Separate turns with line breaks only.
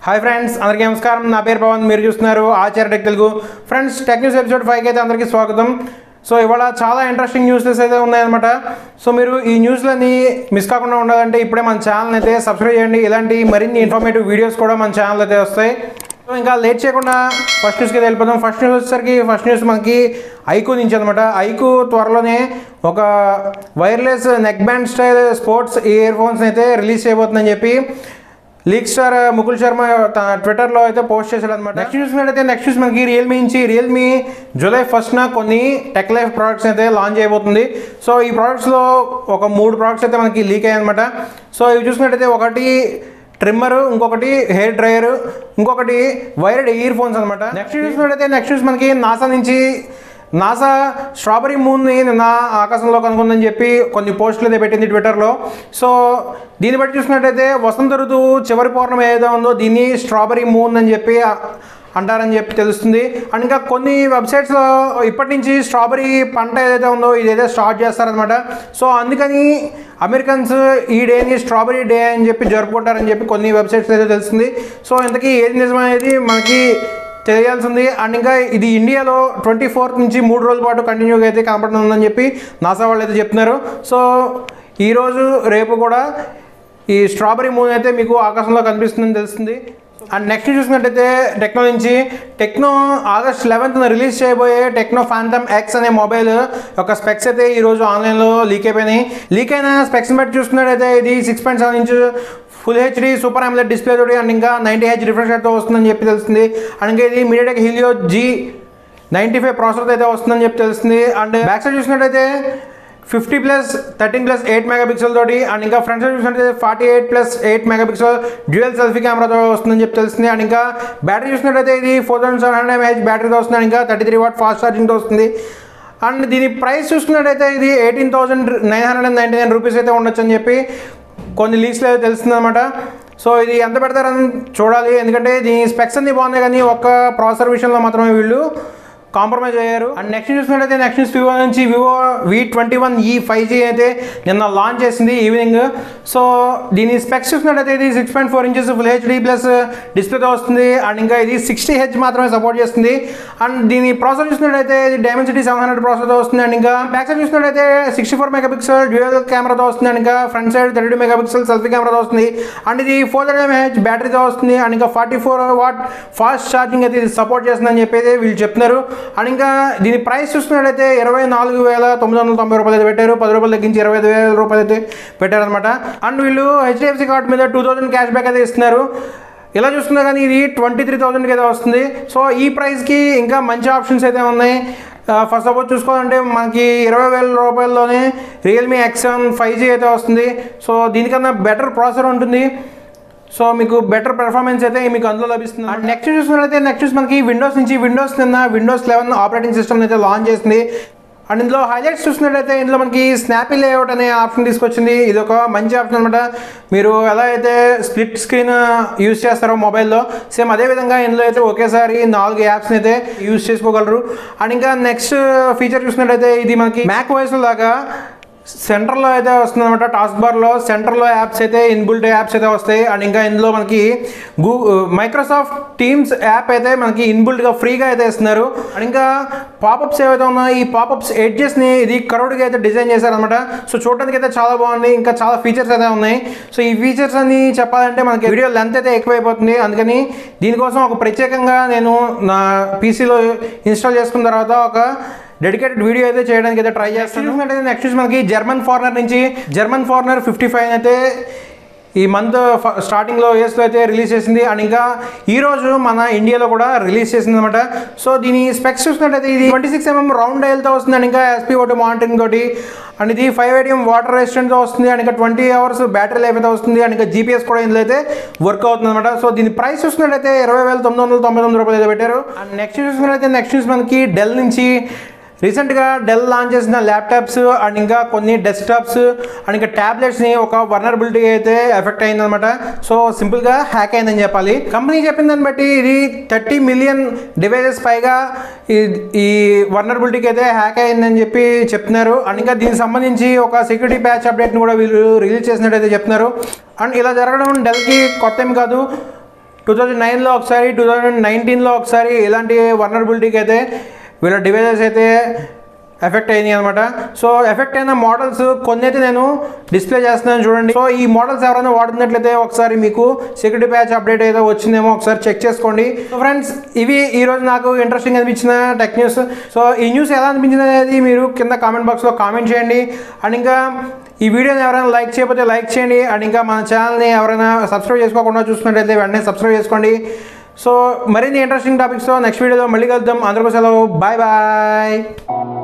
hi friends అందరికీ నమస్కారం నా పేరు పవన్ మీరు చూస్తున్నారు Acharya tech Telugu friends tech news episode ఫైవ్కి అయితే అందరికీ స్వాగతం సో ఇవాళ చాలా ఇంట్రెస్టింగ్ న్యూస్లెస్ అయితే ఉన్నాయన్నమాట సో మీరు ఈ న్యూస్లని మిస్ కాకుండా ఉండాలంటే ఇప్పుడే మన ఛానల్ అయితే సబ్స్క్రైబ్ చేయండి ఇలాంటి మరిన్ని ఇన్ఫర్మేటివ్ వీడియోస్ కూడా మన ఛానల్ అయితే వస్తాయి సో ఇంకా లేట్ చేయకుండా ఫస్ట్ న్యూస్కి వెళ్ళిపోదాం ఫస్ట్ న్యూస్ వచ్చేసరికి ఫస్ట్ న్యూస్ మనకి ఐకు నుంచి అనమాట ఐకు త్వరలోనే ఒక wireless neck band style sports earphones అయితే రిలీజ్ చేయబోతుందని చెప్పి లీక్ స్టార్ ముకుల్ శర్మ తన ట్విట్టర్లో అయితే పోస్ట్ చేశాడు అనమాట నెక్స్ట్ చూసినట్టయితే నెక్స్ట్ చూసి మనకి రియల్మీ నుంచి రియల్మీ జూలై ఫస్ట్న కొన్ని టెక్ లైఫ్ ప్రోడక్ట్స్ అయితే లాంచ్ చేయబోతుంది సో ఈ ప్రోడక్ట్స్లో ఒక మూడు ప్రోడక్ట్స్ అయితే మనకి లీక్ అయ్యాయి అనమాట సో ఇవి చూసినట్టయితే ఒకటి ట్రిమ్మర్ ఇంకొకటి హెయిర్ డ్రైయర్ ఇంకొకటి వైర్డ్ ఇయర్ ఫోన్స్ అనమాట నెక్స్ట్ చూసినట్టయితే నెక్స్ట్ చూసి మనకి నాసా నుంచి నాసా స్ట్రాబెరీ మూన్ని నిన్న ఆకాశంలో కనుగొందని చెప్పి కొన్ని పోస్టులు అయితే పెట్టింది ట్విట్టర్లో సో దీన్ని బట్టి చూసినట్టయితే వసంత ఋతువు చివరి పౌర్ణమి ఏదైతే ఉందో దీన్ని స్ట్రాబెరీ మూన్ అని చెప్పి అంటారని చెప్పి తెలుస్తుంది అండ్ ఇంకా కొన్ని వెబ్సైట్స్లో ఇప్పటి నుంచి స్ట్రాబెరీ పంట ఏదైతే ఉందో ఇదైతే స్టార్ట్ చేస్తారనమాట సో అందుకని అమెరికన్స్ ఈ డేని స్ట్రాబెరీ డే అని చెప్పి జరుపుకుంటారని చెప్పి కొన్ని వెబ్సైట్స్ అయితే తెలుస్తుంది సో ఇంతకీ ఏది నిజమనేది మనకి తెలియాల్సింది అండ్ ఇంకా ఇది ఇండియాలో ట్వంటీ ఫోర్త్ నుంచి మూడు రోజుల పాటు కంటిన్యూగా అయితే కనపడుతుందని చెప్పి నాసా వాళ్ళు అయితే చెప్తున్నారు సో ఈరోజు రేపు కూడా ఈ స్ట్రాబెరీ మూన్ అయితే మీకు ఆకాశంలో కనిపిస్తుందని తెలుస్తుంది అండ్ నెక్స్ట్ చూసినట్టయితే టెక్నో నుంచి టెక్నో ఆగస్ట్ లెవెన్త్న రిలీజ్ చేయబోయే టెక్నో ఫ్యాంటమ్ ఎక్స్ అనే మొబైల్ యొక్క స్పెక్స్ అయితే ఈరోజు ఆన్లైన్లో లీక్ అయిపోయినాయి లీక్ అయిన స్పెక్స్ బట్టి చూసుకున్నట్టయితే ఇది six point seven inch full HD super AMOLED display తోటి అండ్ ఇంకా నైంటీ హెచ్ రిఫ్రెష్ రేట్తో వస్తుందని చెప్పి తెలుస్తుంది అండ్ ఇంకా ఇది MediaTek Helio G ninety five processor అయితే వస్తుందని చెప్పి తెలుస్తుంది అండ్ బ్యాక్ సైడ్ చూసినట్టయితే fifty plus thirteen plus eight megapixel తోటి అండ్ ఇంకా ఫ్రంట్ సైడ్ చూసినట్టయితే forty eight plus eight mega pixel dual selfie కెమెరాతో వస్తుందని చెప్పి తెలుస్తుంది అండ్ ఇంకా బ్యాటరీ చూసినట్టయితే ఇది four thousand seven hundred MH బ్యాటరీతో వస్తుంది అండ్ ఇంకా థర్టీ త్రీ వాట్ ఫాస్ట్ ఛార్జింగ్తో వస్తుంది అండ్ దీని ప్రైస్ చూసుకున్నట్టయితే ఇది eighteen thousand nine hundred and ninety nine rupees అయితే ఉండొచ్చు అని చెప్పి కొన్ని లీస్లో అయితే తెలుస్తుంది అనమాట సో ఇది ఎంత పెడతారని చూడాలి ఎందుకంటే దీని స్పెక్స్ అన్ని బాగున్నాయి కానీ ఒక్క ప్రాసెసర్ విషయంలో మాత్రమే వీళ్ళు కాంప్రమైజ్ అయ్యారు అండ్ నెక్స్ట్ చూసినట్టయితే నెక్స్ట్ వివో నుంచి Vivo V twenty one E five G అయితే నిన్న లాంచ్ చేసింది ఈవినింగ్ సో దీని స్పెక్స్ చూసినట్టయితే ఇది six point four inches full HD plus డిస్ప్లేతో వస్తుంది అండ్ ఇంకా ఇది సిక్స్టీ హెచ్ మాత్రమే సపోర్ట్ చేస్తుంది అండ్ దీని ప్రాసెసర్ చూసినట్టయితే ఇది డైమెన్సిటీ సెవెన్ హండ్రెడ్ ప్రాసెసర్తో వస్తుంది అండ్ ఇంకా బ్యాక్ సైడ్ చూసినట్టయితే sixty four mega pixel dual కెమెరాతో వస్తుంది అండ్ ఇంకా front side thirty two mega pixel selfie కెమెరాతో వస్తుంది అండ్ ఇది ఫోర్ హండ్రెడ్ ఎంహెచ్ బ్యాటరీతో వస్తుంది అండ్ ఇంకా forty four watt fast charging అయితే ఇది సపోర్ట్ చేస్తుందని చెప్పేది వీళ్ళు చెప్తున్నారు అండ్ ఇంకా దీని ప్రైస్ చూసుకున్నట్టయితే ఇరవై నాలుగు వేల తొమ్మిది వందల తొంభై రూపాయలు అయితే పెట్టారు పది రూపాయలు తగ్గించి ఇరవై ఐదు వేల రూపాయలు అయితే పెట్టారనమాట అండ్ వీళ్ళు హెచ్డిఎఫ్సి కార్డు మీద టూ థౌసండ్ క్యాష్ బ్యాక్ అయితే ఇస్తున్నారు ఇలా చూస్తున్నా కానీ ఇది ట్వంటీ త్రీ థౌసండ్కి అయితే వస్తుంది సో ఈ ప్రైస్కి ఇంకా మంచి ఆప్షన్స్ అయితే ఉన్నాయి ఫస్ట్ ఆఫ్ ఆల్ చూసుకోవాలంటే మనకి ఇరవై వేల రూపాయల్లోనే Realme X seven five G అయితే వస్తుంది సో దీనికన్నా బెటర్ ప్రాసెసర్ ఉంటుంది సో మీకు బెటర్ పెర్ఫార్మెన్స్ అయితే మీకు అందులో లభిస్తుంది అండ్ నెక్స్ట్ చూసినట్లయితే నెక్స్ట్ చూసి మనకి విండోస్ నుంచి విండోస్ నిన్న విండోస్ లెవెన్ ఆపరేటింగ్ సిస్టమ్ అయితే లాంచ్ చేసింది అండ్ ఇందులో హైలైట్స్ చూసినట్లయితే ఇందులో మనకి స్నాపీ లేఅవుట్ అనే ఆప్షన్ తీసుకొచ్చింది ఇది ఒక మంచి ఆప్షన్ అనమాట మీరు ఎలా అయితే స్ప్లిట్ స్క్రీన్ యూస్ చేస్తారో మొబైల్లో సేమ్ అదే విధంగా ఇందులో అయితే ఒకేసారి నాలుగు యాప్స్ని అయితే యూస్ చేసుకోగలరు అండ్ ఇంకా నెక్స్ట్ ఫీచర్ చూసినట్లయితే ఇది మనకి మ్యాక్ వాయిస్ లాగా సెంటర్లో అయితే వస్తుంది అనమాట టాస్క్ బార్లో సెంటర్లో యాప్స్ అయితే ఇన్బుల్ట్ యాప్స్ అయితే వస్తాయి అండ్ ఇంకా ఇందులో మనకి గూ మైక్రోసాఫ్ట్ టీమ్స్ యాప్ అయితే మనకి ఇన్బుల్ట్గా ఫ్రీగా అయితే ఇస్తున్నారు అండ్ ఇంకా పాపప్స్ ఏవైతే ఉన్నాయో ఈ పాపప్స్ ఎడ్జెస్ని ఇది కరోడ్గా అయితే డిజైన్ చేశారనమాట సో చూడడానికి అయితే చాలా బాగుంది ఇంకా చాలా ఫీచర్స్ అయితే ఉన్నాయి సో ఈ ఫీచర్స్ అన్ని చెప్పాలంటే మనకి వీడియో లెంత్ అయితే ఎక్కువైపోతుంది అందుకని దీనికోసం ఒక ప్రత్యేకంగా నేను నా పీసీలో ఇన్స్టాల్ చేసుకున్న తర్వాత ఒక డెడికేటెడ్ వీడియో అయితే చేయడానికి అయితే ట్రై చేస్తాను అంటే నెక్స్ట్ చూసి మనకి జర్మన్ ఫారినర్ నుంచి జర్మన్ ఫారినర్ ఫిఫ్టీ ఫైవ్ అయితే ఈ మంత్ స్టార్టింగ్లో యూఎస్లో అయితే రిలీజ్ చేసింది అండ్ ఇంకా ఈ రోజు మన ఇండియాలో కూడా రిలీజ్ చేసింది అనమాట సో దీని స్పెక్స్ చూసినట్టయితే ఇది ట్వంటీ సిక్స్ ఎంఎం రౌండ్ డైల్తో వస్తుంది అండ్ ఇంకా ఎస్పీ ఒకటి మానిటరింగ్ తోటి అండ్ ఇది ఫైవ్ ఏటీఎం వాటర్ రెసిస్టెంట్తో వస్తుంది అండ్ ఇంకా ట్వంటీ అవర్స్ బ్యాటరీ లైఫ్ అయితే వస్తుంది అండ్ ఇంకా జీపీఎస్ కూడా ఇందులో అయితే వర్క్ అవుతుంది అనమాట సో దీని ప్రైస్ చూసినట్టయితే ఇరవై వేల తొమ్మిది వందల తొంభై తొమ్మిది రూపాయలు అయితే పెట్టారు అండ్ నెక్స్ట్ చూసినట్టయితే నెక్స్ట్ న్యూస్ మనకి డెల్ నుంచి రీసెంట్గా డెల్ లాంచ్ చేసిన ల్యాప్టాప్స్ అండ్ ఇంకా కొన్ని డెస్క్టాప్స్ అండ్ ఇంకా ట్యాబ్లెట్స్ని ఒక వర్నరబిలిటీ అయితే ఎఫెక్ట్ అయిందనమాట సో సింపుల్గా హ్యాక్ అయిందని చెప్పాలి కంపెనీ చెప్పిన దాన్ని బట్టి ఇది థర్టీ మిలియన్ డివైజెస్ పైగా ఈ ఈ వర్నరబిలిటీకి అయితే హ్యాక్ అయిందని చెప్పి చెప్తున్నారు అండ్ ఇంకా దీనికి సంబంధించి ఒక సెక్యూరిటీ ప్యాచ్ అప్డేట్ని కూడా వీళ్ళు రిలీజ్ చేసినట్టయితే చెప్తున్నారు అండ్ ఇలా జరగడం డెల్కి కొత్త ఏం కాదు టూ థౌజండ్ నైన్లో ఒకసారి టూ థౌజండ్ నైన్టీన్లో ఒకసారి ఇలాంటి వర్నరబిలిటీకి అయితే వీళ్ళ డివైజెస్ అయితే ఎఫెక్ట్ అయింది అనమాట సో ఎఫెక్ట్ అయిన మోడల్స్ కొన్ని అయితే నేను డిస్ప్లే చేస్తున్నాను చూడండి సో ఈ మోడల్స్ ఎవరైనా వాడుతున్నట్లయితే ఒకసారి మీకు సెక్యూరిటీ ప్యాచ్ అప్డేట్ అయితే వచ్చిందేమో ఒకసారి చెక్ చేసుకోండి సో ఫ్రెండ్స్ ఇవి ఈ రోజు నాకు ఇంట్రెస్టింగ్ అనిపించిన టెక్ న్యూస్ సో ఈ న్యూస్ ఎలా అనిపించింది అనేది మీరు కింద కామెంట్ బాక్స్లో కామెంట్ చేయండి అండ్ ఇంకా ఈ వీడియోని ఎవరైనా లైక్ చేయకపోతే లైక్ చేయండి అండ్ ఇంకా మన ఛానల్ని ఎవరైనా సబ్స్క్రైబ్ చేసుకోకుండా చూస్తున్నట్లయితే వెంటనే సబ్స్క్రైబ్ చేసుకోండి సో మరిన్ని ఇంట్రెస్టింగ్ టాపిక్స్తో నెక్స్ట్ వీడియోలో మళ్ళీ కలుద్దాం అందరికీ సెలవు బాయ్ బాయ్